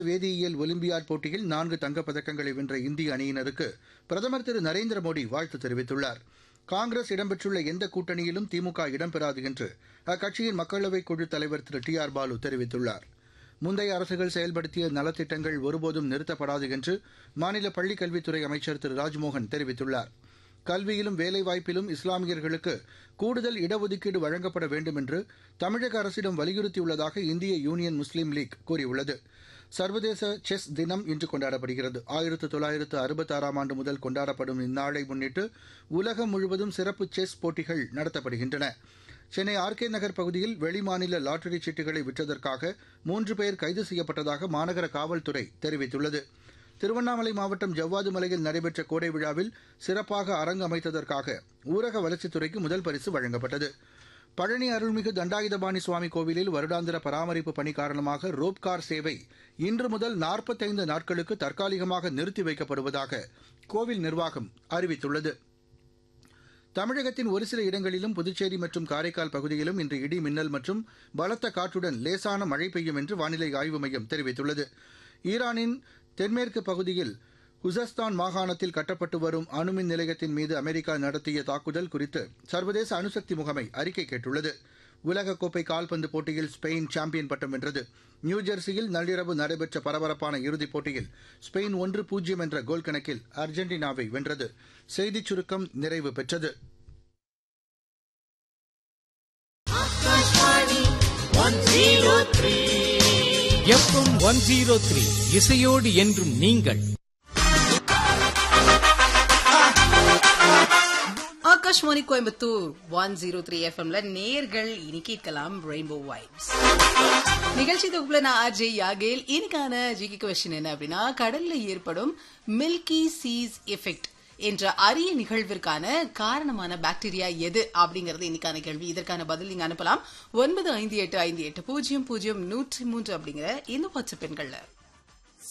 வேதியியல் ஒலிம்பியாட் போட்டியில் நான்கு தங்கப் பதக்கங்களை வென்ற இந்திய அணியினருக்கு பிரதமர் திரு நரேந்திர மோடி வாழ்த்து தெரிவித்துள்ளார் காங்கிரஸ் இடம்பெற்றுள்ள எந்த கூட்டணியிலும் திமுக இடம்பெறாது என்று அக்கட்சியின் மக்களவைக் குழு தலைவர் திரு டி ஆர் பாலு தெரிவித்துள்ளார் முந்தைய அரசுகள் செயல்படுத்திய நலத்திட்டங்கள் ஒருபோதும் நிறுத்தப்படாது என்று மாநில பள்ளிக் கல்வித்துறை அமைச்சர் திரு ராஜ்மோகன் தெரிவித்துள்ளார் கல்வியிலும் வேலைவாய்ப்பிலும் இஸ்லாமியர்களுக்கு கூடுதல் இடஒதுக்கீடு வழங்கப்பட வேண்டும் என்று தமிழக அரசிடம் வலியுறுத்தியுள்ளதாக இந்திய யூனியன் முஸ்லீம் லீக் கூறியுள்ளது சர்வதேச செஸ் தினம் இன்று கொண்டாடப்படுகிறது ஆயிரத்து தொள்ளாயிரத்து அறுபத்தாறாம் ஆண்டு முதல் கொண்டாடப்படும் இந்நாளை முன்னிட்டு உலகம் முழுவதும் சிறப்பு செஸ் போட்டிகள் நடத்தப்படுகின்றன சென்னை ஆர்கே நகர் பகுதியில் வெளிமாநில லாட்டரி சீட்டுகளை விற்றதற்காக மூன்று பேர் கைது செய்யப்பட்டதாக மாநகர காவல்துறை தெரிவித்துள்ளது திருவண்ணாமலை மாவட்டம் ஜவ்வாது மலையில் நடைபெற்ற கோடை விழாவில் சிறப்பாக அரங்கு அமைத்ததற்காக ஊரக வளர்ச்சித்துறைக்கு முதல் பரிசு வழங்கப்பட்டது பழனி அருள்மிகு தண்டாயுதபாணி சுவாமி கோவிலில் வருடாந்திர பராமரிப்பு பணி காரணமாக ரோப்கார் சேவை இன்று முதல் நாற்பத்தைந்து நாட்களுக்கு தற்காலிகமாக நிறுத்தி வைக்கப்படுவதாக கோவில் நிர்வாகம் அறிவித்துள்ளது தமிழகத்தின் ஒரு சில இடங்களிலும் புதுச்சேரி மற்றும் காரைக்கால் பகுதியிலும் இன்று இடி மின்னல் மற்றும் பலத்த காற்றுடன் லேசான மழை பெய்யும் என்று வானிலை ஆய்வு மையம் தெரிவித்துள்ளது ஈரானின் தென்மேற்கு பகுதியில் குசஸ்தான் மாகாணத்தில் கட்டப்பட்டு வரும் அணுமின் நிலையத்தின் மீது அமெரிக்கா நடத்திய தாக்குதல் குறித்து சர்வதேச அணுசக்தி முகமை அறிக்கை கேட்டுள்ளது உலகக்கோப்பை கால்பந்து போட்டியில் ஸ்பெயின் சாம்பியன் பட்டம் வென்றது நியூஜெர்சியில் நள்ளிரவு நடைபெற்ற பரபரப்பான இறுதிப் போட்டியில் ஸ்பெயின் ஒன்று பூஜ்ஜியம் என்ற கோல் கணக்கில் அர்ஜென்டினாவை வென்றது செய்திச் சுருக்கம் நிறைவு பெற்றது எஃப்எம் ஒன் ஜீரோ த்ரீ இசையோடு என்றும் நீங்கள் Akashvani Coimbatore one zero three எஃப்எம்ல நேர்கள் இனி கேட்கலாம் ரெயின்போ வைப்ஸ் நிகழ்ச்சி தொகுப்புல நான் ஆர்ஜே யாகேல் இன்னைக்கான ஜிகி கொஸ்டின் என்ன அப்படின்னா கடல்ல ஏற்படும் மில்கி சீஸ் எஃபெக்ட் என்ற அரிய நிகழ்விற்கான காரணமான பாக்டீரியா எது அப்படிங்கறது இன்னைக்கான கேள்வி இதற்கான பதில் நீங்க அனுப்பலாம் ஒன்பது ஐந்து எட்டு ஐந்து எட்டு பூஜ்ஜியம் பூஜ்ஜியம் நூற்றி மூன்று அப்படிங்கிற இந்த வாட்ஸ்அப் எண்கள்ல